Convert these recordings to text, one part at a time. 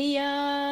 ஐயா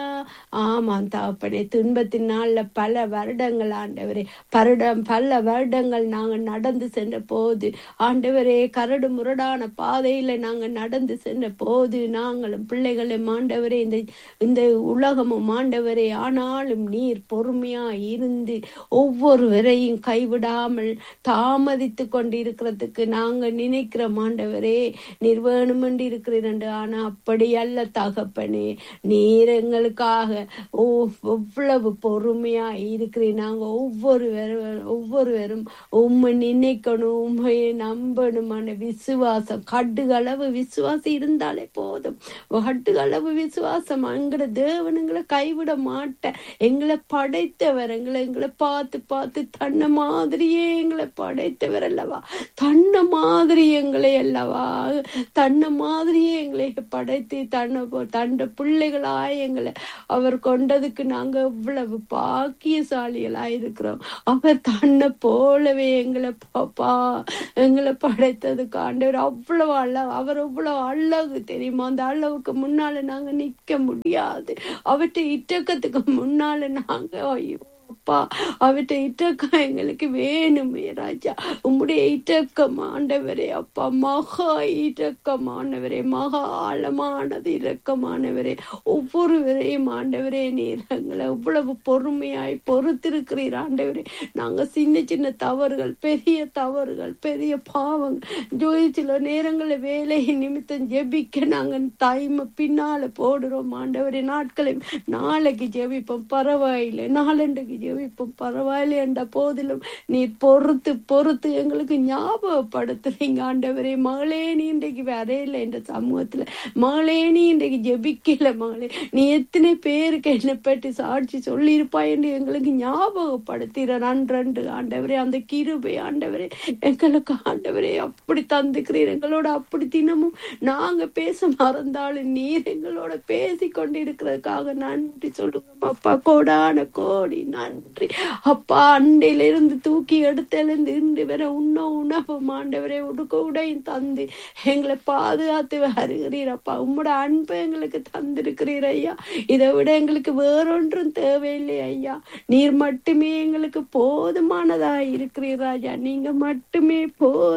ஆமாம் தாப்பனே துன்பத்தின் நாள்ல பல வருடங்கள் ஆண்டவரே பருடம் பல வருடங்கள் நாங்கள் நடந்து சென்ற போது ஆண்டவரே கரடு முரடான பாதையில நாங்கள் நடந்து சென்ற போது நாங்களும் பிள்ளைகளும் ஆண்டவரே இந்த இந்த உலகமும் ஆண்டவரே ஆனாலும் நீர் பொறுமையா இருந்து ஒவ்வொருவரையும் கைவிடாமல் தாமதித்து கொண்டிருக்கிறதுக்கு நாங்க நினைக்கிறோம் ஆண்டவரே நீர் வேணுமென்று இருக்கிறீர் ஆனா அப்படி அல்ல தகப்பனே நீர் எங்களுக்காக ஓ எவ்வளவு பொறுமையா இருக்கிறீர் நாங்க ஒவ்வொருவரும் ஒவ்வொருவரும் உண்மை நினைக்கணும் உண்மையை நம்பணுமான விசுவாசம் கட்டுகளவு விசுவாசம் இருந்தாலே போதும் கட்டுகளவு விசுவாசம் அங்கிற தேவனுங்களை கைவிட மாட்டேன் எங்களை படைத்தவர் எங்களை எங்களை பார்த்து பார்த்து தன்னை மாதிரியே எங்களை படைத்தவர் அல்லவா தன்னை மாதிரி எங்களை அல்லவா தன்னை மாதிரியே எங்களை படைத்து தன்னை தண்ட பிள்ளைகளாய் எங்களை அவர் கொண்டதுக்கு நாங்க இவ்வளவு பாக்கியசாலிகளா இருக்கிறோம் அவர் தன்னை போலவே எங்களை பாப்பா எங்களை படைத்ததுக்கு ஆண்டவர் அவ்வளவு அழகு அவர் அவ்வளவு அழகு தெரியுமா அந்த அழகுக்கு முன்னால நாங்க நிக்க முடியாது அவற்றை இட்டக்கத்துக்கு முன்னால நாங்க ஐயோ அப்பா அவற்றை இட்டக்கம் எங்களுக்கு வேணுமே ராஜா உம்முடைய இட்டக்கம் ஆண்டவரே அப்பா மகா இட்டக்கமானவரே மகா ஆழமானது இரக்கமானவரே ஒவ்வொருவரையும் ஆண்டவரே நீர் எங்களை இவ்வளவு பொறுமையாய் பொறுத்திருக்கிறீர் ஆண்டவரே நாங்க சின்ன சின்ன தவறுகள் பெரிய தவறுகள் பெரிய பாவங்கள் ஜோதி சில நேரங்களில் வேலை நிமித்தம் ஜெபிக்க நாங்க டைம் பின்னால போடுறோம் ஆண்டவரே நாட்களை நாளைக்கு ஜெபிப்போம் பரவாயில்லை நாளண்டைக்கு ஜெபிப்போம் பரவாயில்லை என்ற போதிலும் நீ பொறுத்து பொறுத்து எங்களுக்கு ஞாபகப்படுத்துறீங்க ஆண்டவரே மகளே நீ இன்றைக்கு வரையில என்ற சமூகத்துல மகளே நீ இன்றைக்கு ஜெபிக்கல மகளே நீ எத்தனை பேருக்கு என்னை பற்றி சாட்சி சொல்லியிருப்பாய் என்று எங்களுக்கு ஞாபகப்படுத்திற நன்றன்று ஆண்டவரே அந்த கிருபை ஆண்டவரே எங்களுக்கு ஆண்டவரே அப்படி தந்துக்கிறீர் எங்களோட அப்படி தினமும் நாங்க பேச மறந்தாலும் நீர் எங்களோட பேசி கொண்டிருக்கிறதுக்காக நன்றி சொல்லுவோம் அப்பா கோடான கோடி நன்றி அப்பா அண்டையில இருந்து தூக்கி எடுத்தெழுந்து இன்று வர உண்ண உணவு ஆண்டவரே உடுக்க உடையும் தந்து எங்களை பாதுகாத்து வருகிறீர் அப்பா உம்மோட அன்பை எங்களுக்கு தந்திருக்கிறீர் ஐயா இதை விட எங்களுக்கு வேறொன்றும் தேவையில்லை ஐயா நீர் மட்டுமே எங்களுக்கு போதுமானதா இருக்கிறீர் ராஜா நீங்க மட்டுமே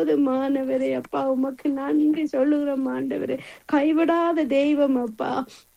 போதுமானவரே அப்பா உமக்கு நன்றி சொல்லுகிறோம் ஆண்டவரே கைவிடாத தெய்வம் அப்பா